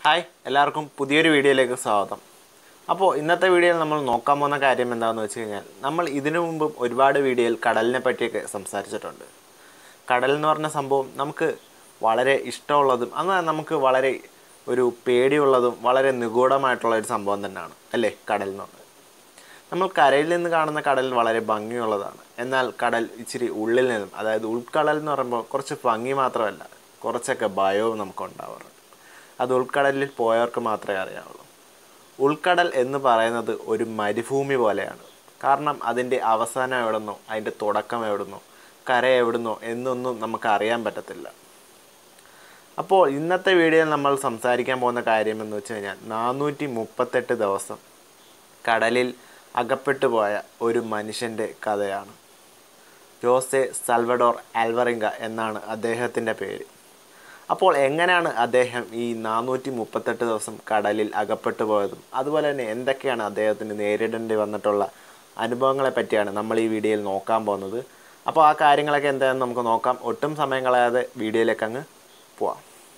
hi എല്ലാവർക്കും പുതിയൊരു വീഡിയോയിലേക്ക് സ്വാഗതം അപ്പോൾ ഇന്നത്തെ വീഡിയോയിൽ നമ്മൾ നോക്കാൻ പോകുന്ന കാര്യം എന്താണെന്ന് വെച്ച് കഴിഞ്ഞാൽ നമ്മൾ ഇതിനു മുമ്പും ഒരുപാട് വീഡിയോയിൽ കടലിനെ പറ്റിയൊക്കെ സംസാരിച്ചിട്ടുണ്ട് കടൽ എന്ന് പറഞ്ഞ സംഭവം നമുക്ക് വളരെ ഇഷ്ടമുള്ളതും അന്ന് നമുക്ക് വളരെ ഒരു പേടിയുള്ളതും വളരെ നിഗൂഢമായിട്ടുള്ള ഒരു സംഭവം തന്നെയാണ് അല്ലേ കടൽ എന്ന് പറഞ്ഞത് നമ്മൾ കരയിൽ നിന്ന് കാണുന്ന കടൽ വളരെ ഭംഗിയുള്ളതാണ് എന്നാൽ കടൽ ഇച്ചിരി ഉള്ളിൽ നിന്നും അതായത് ഉൾക്കടൽ എന്ന് പറയുമ്പോൾ കുറച്ച് ഭംഗി മാത്രമല്ല കുറച്ചൊക്കെ ഭയവും നമുക്ക് ഉണ്ടാവാറുണ്ട് അത് ഉൾക്കടലിൽ പോയവർക്ക് മാത്രമേ അറിയാവുള്ളൂ ഉൾക്കടൽ എന്ന് പറയുന്നത് ഒരു മരുഭൂമി പോലെയാണ് കാരണം അതിൻ്റെ അവസാനം എവിടുന്നോ അതിൻ്റെ തുടക്കം എവിടുന്നോ കര എവിടുന്നോ എന്നൊന്നും നമുക്ക് അറിയാൻ പറ്റത്തില്ല അപ്പോൾ ഇന്നത്തെ വീഡിയോയിൽ നമ്മൾ സംസാരിക്കാൻ പോകുന്ന കാര്യം എന്ന് വെച്ച് കഴിഞ്ഞാൽ നാനൂറ്റി മുപ്പത്തെട്ട് ദിവസം കടലിൽ അകപ്പെട്ടു പോയ ഒരു മനുഷ്യൻ്റെ കഥയാണ് ജോസെ സൽവഡോർ ആൽവറിങ്ക എന്നാണ് അദ്ദേഹത്തിൻ്റെ പേര് അപ്പോൾ എങ്ങനെയാണ് അദ്ദേഹം ഈ നാനൂറ്റി മുപ്പത്തെട്ട് ദിവസം കടലിൽ അകപ്പെട്ടു പോയതും അതുപോലെ തന്നെ എന്തൊക്കെയാണ് അദ്ദേഹത്തിന് നേരിടേണ്ടി വന്നിട്ടുള്ള അനുഭവങ്ങളെ പറ്റിയാണ് നമ്മൾ ഈ വീഡിയോയിൽ നോക്കാൻ പോകുന്നത് അപ്പോൾ ആ കാര്യങ്ങളൊക്കെ എന്താണെന്ന് നമുക്ക് നോക്കാം ഒട്ടും സമയം കളയാതെ വീഡിയോയിലേക്ക് അങ്ങ് പോവാം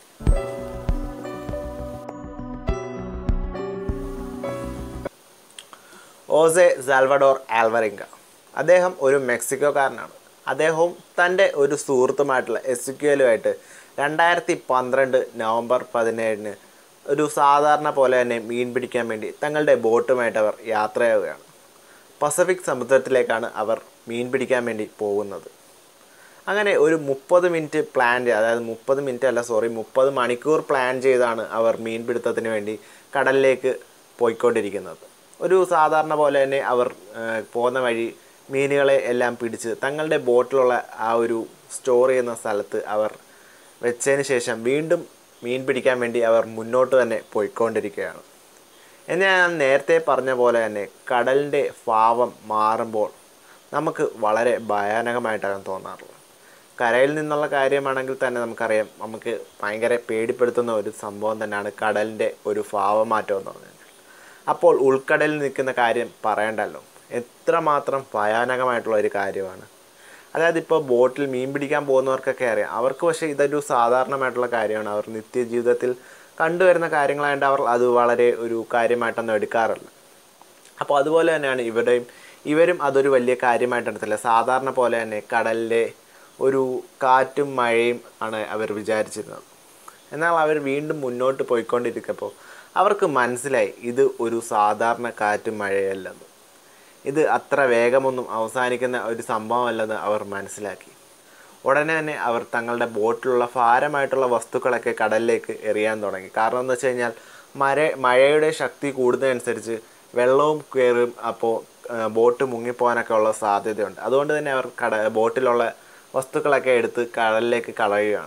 ഓസെ സാൽവഡോർ ആൽവറിങ്ക അദ്ദേഹം ഒരു മെക്സിക്കോക്കാരനാണ് അദ്ദേഹവും തൻ്റെ ഒരു സുഹൃത്തുമായിട്ടുള്ള എസ്ക്യുലുമായിട്ട് രണ്ടായിരത്തി പന്ത്രണ്ട് നവംബർ പതിനേഴിന് ഒരു സാധാരണ പോലെ തന്നെ മീൻ പിടിക്കാൻ വേണ്ടി തങ്ങളുടെ ബോട്ടുമായിട്ട് അവർ യാത്രയാവുകയാണ് പസഫിക് സമുദ്രത്തിലേക്കാണ് അവർ മീൻ പിടിക്കാൻ വേണ്ടി പോകുന്നത് അങ്ങനെ ഒരു മുപ്പത് മിനിറ്റ് പ്ലാൻ ചെയ്ത് അതായത് മുപ്പത് മിനിറ്റ് അല്ല സോറി മുപ്പത് മണിക്കൂർ പ്ലാൻ ചെയ്താണ് അവർ മീൻപിടുത്തത്തിന് വേണ്ടി കടലിലേക്ക് പോയിക്കൊണ്ടിരിക്കുന്നത് ഒരു സാധാരണ പോലെ തന്നെ അവർ ഏഹ്, പോകുന്ന വഴി മീനുകളെ എല്ലാം പിടിച്ച് തങ്ങളുടെ ബോട്ടിലുള്ള ആ ഒരു സ്റ്റോർ ചെയ്യുന്ന സ്ഥലത്ത് അവർ വെച്ചതിന് ശേഷം വീണ്ടും മീൻ പിടിക്കാൻ വേണ്ടി അവർ മുന്നോട്ട് തന്നെ പോയിക്കൊണ്ടിരിക്കുകയാണ് എന്ന് ഞാൻ നേരത്തെ പറഞ്ഞ പോലെ തന്നെ കടലിൻ്റെ ഭാവം മാറുമ്പോൾ നമുക്ക് വളരെ ഭയാനകമായിട്ടാണ് തോന്നാറുള്ളത് കരയിൽ നിന്നുള്ള കാര്യമാണെങ്കിൽ തന്നെ നമുക്കറിയാം നമുക്ക് ഭയങ്കര പേടിപ്പെടുത്തുന്ന ഒരു സംഭവം തന്നെയാണ് കടലിൻ്റെ ഒരു ഭാവമാറ്റം എന്ന് പറഞ്ഞാൽ അപ്പോൾ ഉൾക്കടലിൽ നിൽക്കുന്ന കാര്യം പറയണ്ടല്ലോ എത്രമാത്രം ഭയാനകമായിട്ടുള്ള ഒരു കാര്യമാണ് അതായത് ഇപ്പോൾ ബോട്ടിൽ മീൻ പിടിക്കാൻ പോകുന്നവർക്കൊക്കെ അറിയാം അവർക്ക് പക്ഷേ ഇതൊരു സാധാരണമായിട്ടുള്ള കാര്യമാണ് അവർ നിത്യജീവിതത്തിൽ കണ്ടുവരുന്ന കാര്യങ്ങളായതുകൊണ്ട് അവർ അത് വളരെ ഒരു കാര്യമായിട്ടൊന്നും എടുക്കാറില്ല അപ്പോൾ അതുപോലെ തന്നെയാണ് ഇവരുടെയും ഇവരും അതൊരു വലിയ കാര്യമായിട്ട് എടുത്തില്ല സാധാരണ പോലെ തന്നെ കടലിലെ ഒരു കാറ്റും മഴയും ആണ് അവർ വിചാരിച്ചിരുന്നത് എന്നാൽ അവർ വീണ്ടും മുന്നോട്ട് പോയിക്കൊണ്ടിരിക്കുമ്പോൾ അവർക്ക് മനസ്സിലായി ഇത് ഒരു സാധാരണ കാറ്റും മഴയല്ലെന്ന് ഇത് അത്ര വേഗമൊന്നും അവസാനിക്കുന്ന ഒരു സംഭവമല്ലെന്ന് അവർ മനസ്സിലാക്കി ഉടനെ തന്നെ അവർ തങ്ങളുടെ ബോട്ടിലുള്ള ഭാരമായിട്ടുള്ള വസ്തുക്കളൊക്കെ കടലിലേക്ക് എറിയാൻ തുടങ്ങി കാരണം എന്ന് വെച്ച് കഴിഞ്ഞാൽ മര മഴയുടെ ശക്തി കൂടുന്നതനുസരിച്ച് വെള്ളവും കയറും അപ്പോൾ ബോട്ട് മുങ്ങിപ്പോകാനൊക്കെ ഉള്ള സാധ്യതയുണ്ട് അതുകൊണ്ട് തന്നെ അവർ കട ബോട്ടിലുള്ള വസ്തുക്കളൊക്കെ എടുത്ത് കടലിലേക്ക് കളയുകയാണ്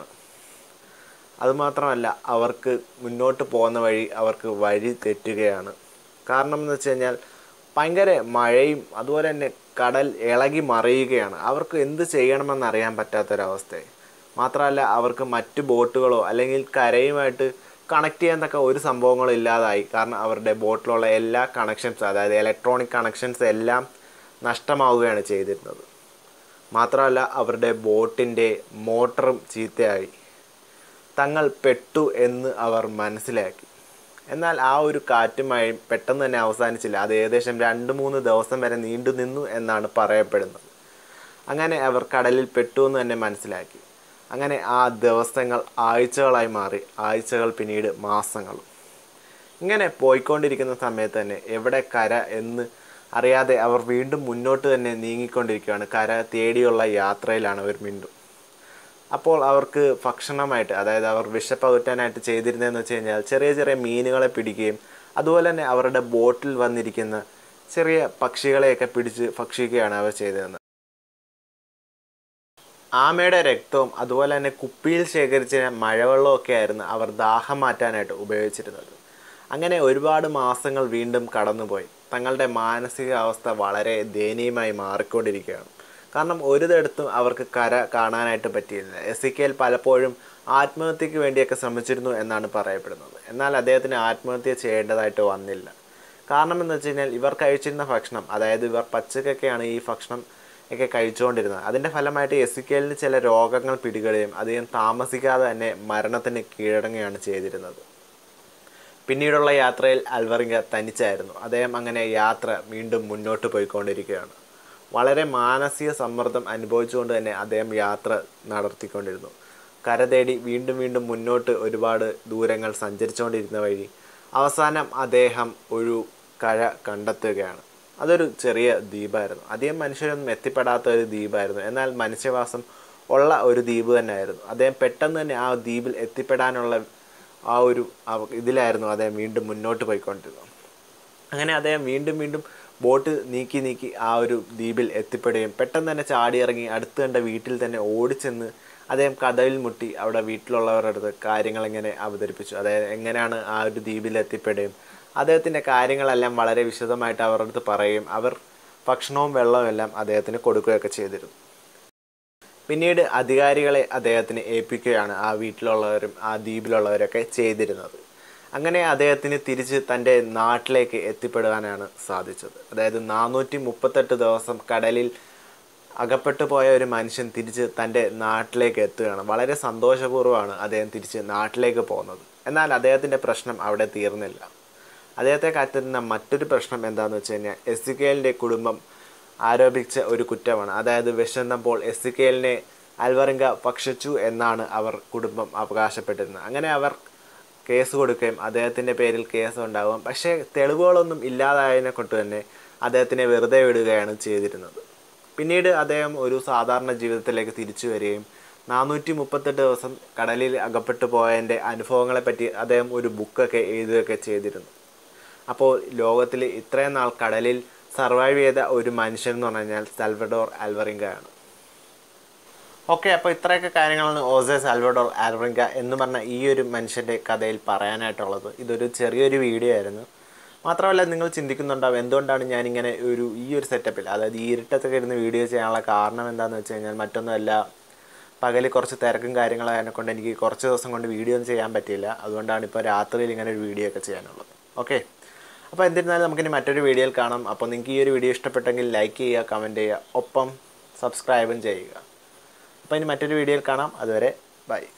അതുമാത്രമല്ല അവർക്ക് മുന്നോട്ട് പോകുന്ന വഴി അവർക്ക് വഴി തെറ്റുകയാണ് കാരണം എന്ന് വെച്ച് കഴിഞ്ഞാൽ ഭയങ്കര മഴയും അതുപോലെ തന്നെ കടൽ ഇളകി മറിയുകയാണ് അവർക്ക് എന്ത് ചെയ്യണമെന്ന് അറിയാൻ പറ്റാത്തൊരവസ്ഥയായി മാത്രമല്ല അവർക്ക് മറ്റു ബോട്ടുകളോ അല്ലെങ്കിൽ കരയുമായിട്ട് കണക്ട് ചെയ്യാൻ തക്ക ഒരു സംഭവങ്ങളും ഇല്ലാതായി കാരണം അവരുടെ ബോട്ടിലുള്ള എല്ലാ കണക്ഷൻസ് അതായത് ഇലക്ട്രോണിക് കണക്ഷൻസ് എല്ലാം നഷ്ടമാവുകയാണ് ചെയ്തിരുന്നത് മാത്രമല്ല അവരുടെ ബോട്ടിൻ്റെ മോട്ടറും ചീത്തയായി തങ്ങൾ പെട്ടു എന്ന് അവർ മനസ്സിലാക്കി എന്നാൽ ആ ഒരു കാറ്റും മഴയും പെട്ടെന്ന് തന്നെ അവസാനിച്ചില്ല അത് ഏകദേശം രണ്ട് മൂന്ന് ദിവസം വരെ നീണ്ടു നിന്നു എന്നാണ് പറയപ്പെടുന്നത് അങ്ങനെ അവർ കടലിൽ പെട്ടു എന്ന് തന്നെ മനസ്സിലാക്കി അങ്ങനെ ആ ദിവസങ്ങൾ ആഴ്ചകളായി മാറി ആഴ്ചകൾ പിന്നീട് മാസങ്ങളും ഇങ്ങനെ പോയിക്കൊണ്ടിരിക്കുന്ന സമയത്ത് തന്നെ എവിടെ കര എന്ന് അറിയാതെ അവർ വീണ്ടും മുന്നോട്ട് തന്നെ നീങ്ങിക്കൊണ്ടിരിക്കുകയാണ് കര തേടിയുള്ള യാത്രയിലാണ് അവർ വീണ്ടും അപ്പോൾ അവർക്ക് ഭക്ഷണമായിട്ട് അതായത് അവർ വിശപ്പകറ്റാനായിട്ട് ചെയ്തിരുന്നതെന്ന് വെച്ച് കഴിഞ്ഞാൽ ചെറിയ ചെറിയ മീനുകളെ പിടിക്കുകയും അതുപോലെ തന്നെ അവരുടെ ബോട്ടിൽ വന്നിരിക്കുന്ന ചെറിയ പക്ഷികളെയൊക്കെ പിടിച്ച് ഭക്ഷിക്കുകയാണ് അവർ ചെയ്തിരുന്നത് ആമയുടെ രക്തവും അതുപോലെ തന്നെ കുപ്പിയിൽ ശേഖരിച്ച മഴവെള്ളവും ഒക്കെ ആയിരുന്നു അവർ ദാഹം മാറ്റാനായിട്ട് ഉപയോഗിച്ചിരുന്നത് അങ്ങനെ ഒരുപാട് മാസങ്ങൾ വീണ്ടും കടന്നുപോയി തങ്ങളുടെ മാനസികാവസ്ഥ വളരെ ദയനീയമായി മാറിക്കൊണ്ടിരിക്കുകയാണ് കാരണം ഒരിടത്തും അവർക്ക് കര കാണാനായിട്ട് പറ്റിയില്ല എസിക്കേൽ പലപ്പോഴും ആത്മഹത്യക്ക് വേണ്ടിയൊക്കെ ശ്രമിച്ചിരുന്നു എന്നാണ് പറയപ്പെടുന്നത് എന്നാൽ അദ്ദേഹത്തിന് ആത്മഹത്യ ചെയ്യേണ്ടതായിട്ട് വന്നില്ല കാരണം എന്ന് വെച്ച് കഴിഞ്ഞാൽ ഇവർ കഴിച്ചിരുന്ന ഭക്ഷണം അതായത് ഇവർ പച്ചക്കൊക്കെയാണ് ഈ ഭക്ഷണം ഒക്കെ കഴിച്ചുകൊണ്ടിരുന്നത് അതിൻ്റെ ഫലമായിട്ട് എസിക്കേലിന് ചില രോഗങ്ങൾ പിടികൂടുകയും അധികം താമസിക്കാതെ തന്നെ മരണത്തിന് കീഴടങ്ങുകയാണ് ചെയ്തിരുന്നത് പിന്നീടുള്ള യാത്രയിൽ അൽവറിങ്ക തനിച്ചായിരുന്നു അദ്ദേഹം അങ്ങനെ യാത്ര വീണ്ടും മുന്നോട്ട് പോയിക്കൊണ്ടിരിക്കുകയാണ് വളരെ മാനസിക സമ്മർദ്ദം അനുഭവിച്ചുകൊണ്ട് തന്നെ അദ്ദേഹം യാത്ര നടത്തിക്കൊണ്ടിരുന്നു കര തേടി വീണ്ടും വീണ്ടും മുന്നോട്ട് ഒരുപാട് ദൂരങ്ങൾ സഞ്ചരിച്ചുകൊണ്ടിരുന്ന വഴി അവസാനം അദ്ദേഹം ഒരു കര കണ്ടെത്തുകയാണ് അതൊരു ചെറിയ ദ്വീപായിരുന്നു അധികം മനുഷ്യരൊന്നും എത്തിപ്പെടാത്ത ഒരു ദ്വീപായിരുന്നു എന്നാൽ മനുഷ്യവാസം ഉള്ള ഒരു ദ്വീപ് തന്നെയായിരുന്നു അദ്ദേഹം പെട്ടെന്ന് തന്നെ ആ ദ്വീപിൽ എത്തിപ്പെടാനുള്ള ആ ഒരു അവ- ഇതിലായിരുന്നു അദ്ദേഹം വീണ്ടും മുന്നോട്ട് പോയിക്കൊണ്ടിരുന്നത് അങ്ങനെ അദ്ദേഹം വീണ്ടും വീണ്ടും ബോട്ട് നീക്കി നീക്കി ആ ഒരു ദ്വീപിൽ എത്തിപ്പെടുകയും പെട്ടെന്ന് തന്നെ ചാടിയിറങ്ങി അടുത്ത് കണ്ട വീട്ടിൽ തന്നെ ഓടിച്ചെന്ന് അദ്ദേഹം കഥയിൽ മുട്ടി അവിടെ വീട്ടിലുള്ളവരുടെ അടുത്ത് കാര്യങ്ങൾ എങ്ങനെ അവതരിപ്പിച്ചു അതായത് എങ്ങനെയാണ് ആ ഒരു ദ്വീപിൽ എത്തിപ്പെടുകയും അദ്ദേഹത്തിൻ്റെ കാര്യങ്ങളെല്ലാം വളരെ വിശദമായിട്ട് അവരുടെ അടുത്ത് പറയുകയും അവർ ഭക്ഷണവും വെള്ളവും എല്ലാം അദ്ദേഹത്തിന് കൊടുക്കുകയൊക്കെ ചെയ്തിരുന്നു പിന്നീട് അധികാരികളെ അദ്ദേഹത്തിന് ഏൽപ്പിക്കുകയാണ് ആ വീട്ടിലുള്ളവരും ആ ദ്വീപിലുള്ളവരൊക്കെ ചെയ്തിരുന്നത് അങ്ങനെ അദ്ദേഹത്തിന് തിരിച്ച് തൻ്റെ നാട്ടിലേക്ക് എത്തിപ്പെടുവാനാണ് സാധിച്ചത് അതായത് നാനൂറ്റി മുപ്പത്തെട്ട് ദിവസം കടലിൽ അകപ്പെട്ടു പോയ ഒരു മനുഷ്യൻ തിരിച്ച് തൻ്റെ നാട്ടിലേക്ക് എത്തുകയാണ് വളരെ സന്തോഷപൂർവ്വമാണ് അദ്ദേഹം തിരിച്ച് നാട്ടിലേക്ക് പോകുന്നത് എന്നാൽ അദ്ദേഹത്തിൻ്റെ പ്രശ്നം അവിടെ തീർന്നില്ല അദ്ദേഹത്തെ കാത്തിരുന്ന മറ്റൊരു പ്രശ്നം എന്താണെന്ന് വെച്ച് കഴിഞ്ഞാൽ എസ് കെലിൻ്റെ കുടുംബം ആരോപിച്ച ഒരു കുറ്റമാണ് അതായത് വിശന്നപ്പോൾ എസ് കെലിനെ അൽവറിങ്ക ഭക്ഷിച്ചു എന്നാണ് അവർ കുടുംബം അവകാശപ്പെട്ടിരുന്നത് അങ്ങനെ അവർ കേസ് കൊടുക്കുകയും അദ്ദേഹത്തിൻ്റെ പേരിൽ കേസ് ഉണ്ടാകും പക്ഷേ തെളിവുകളൊന്നും ഇല്ലാതായതിനെ കൊണ്ട് തന്നെ അദ്ദേഹത്തിനെ വെറുതെ വിടുകയാണ് ചെയ്തിരുന്നത് പിന്നീട് അദ്ദേഹം ഒരു സാധാരണ ജീവിതത്തിലേക്ക് തിരിച്ചു വരികയും നാനൂറ്റി മുപ്പത്തെട്ട് ദിവസം കടലിൽ അകപ്പെട്ടു പോയതിൻ്റെ അനുഭവങ്ങളെപ്പറ്റി അദ്ദേഹം ഒരു ബുക്കൊക്കെ എഴുതുകയൊക്കെ ചെയ്തിരുന്നു അപ്പോൾ ലോകത്തിൽ ഇത്രയും നാൾ കടലിൽ സർവൈവ് ചെയ്ത ഒരു മനുഷ്യൻ എന്ന് പറഞ്ഞു കഴിഞ്ഞാൽ സാൽവഡോർ ആൽവറിങ്ക ആണ് ഓക്കെ അപ്പോൾ ഇത്രയൊക്കെ കാര്യങ്ങളാണ് ഓസെ സാൽവഡോർ ആൽവറിങ്ക എന്ന് പറഞ്ഞ ഈ ഒരു മനുഷ്യൻ്റെ കഥയിൽ പറയാനായിട്ടുള്ളത് ഇതൊരു ചെറിയൊരു വീഡിയോ ആയിരുന്നു മാത്രമല്ല നിങ്ങൾ ചിന്തിക്കുന്നുണ്ടാവും എന്തുകൊണ്ടാണ് ഞാനിങ്ങനെ ഒരു ഈ ഒരു സെറ്റപ്പിൽ അതായത് ഈ ഇരുട്ടത്തൊക്കെ ഇരുന്ന് വീഡിയോ ചെയ്യാനുള്ള കാരണം എന്താണെന്ന് വെച്ച് കഴിഞ്ഞാൽ മറ്റൊന്നുമല്ല പകൽ കുറച്ച് തിരക്കും കാര്യങ്ങളായതിനെ കൊണ്ട് എനിക്ക് കുറച്ച് ദിവസം കൊണ്ട് വീഡിയോ ഒന്നും ചെയ്യാൻ പറ്റിയില്ല അതുകൊണ്ടാണ് ഇപ്പോൾ രാത്രിയിൽ ഇങ്ങനെ ഒരു വീഡിയോ ഒക്കെ ചെയ്യാനുള്ളത് ഓക്കെ അപ്പോൾ എന്നിരുന്നാലും നമുക്കിനി മറ്റൊരു വീഡിയോയിൽ കാണാം അപ്പോൾ നിങ്ങൾക്ക് ഈ ഒരു വീഡിയോ ഇഷ്ടപ്പെട്ടെങ്കിൽ ലൈക്ക് ചെയ്യുക കമൻറ്റ് ചെയ്യുക ഒപ്പം സബ്സ്ക്രൈബും ചെയ്യുക അപ്പോൾ ഇനി മറ്റൊരു വീഡിയോയിൽ കാണാം അതുവരെ ബൈ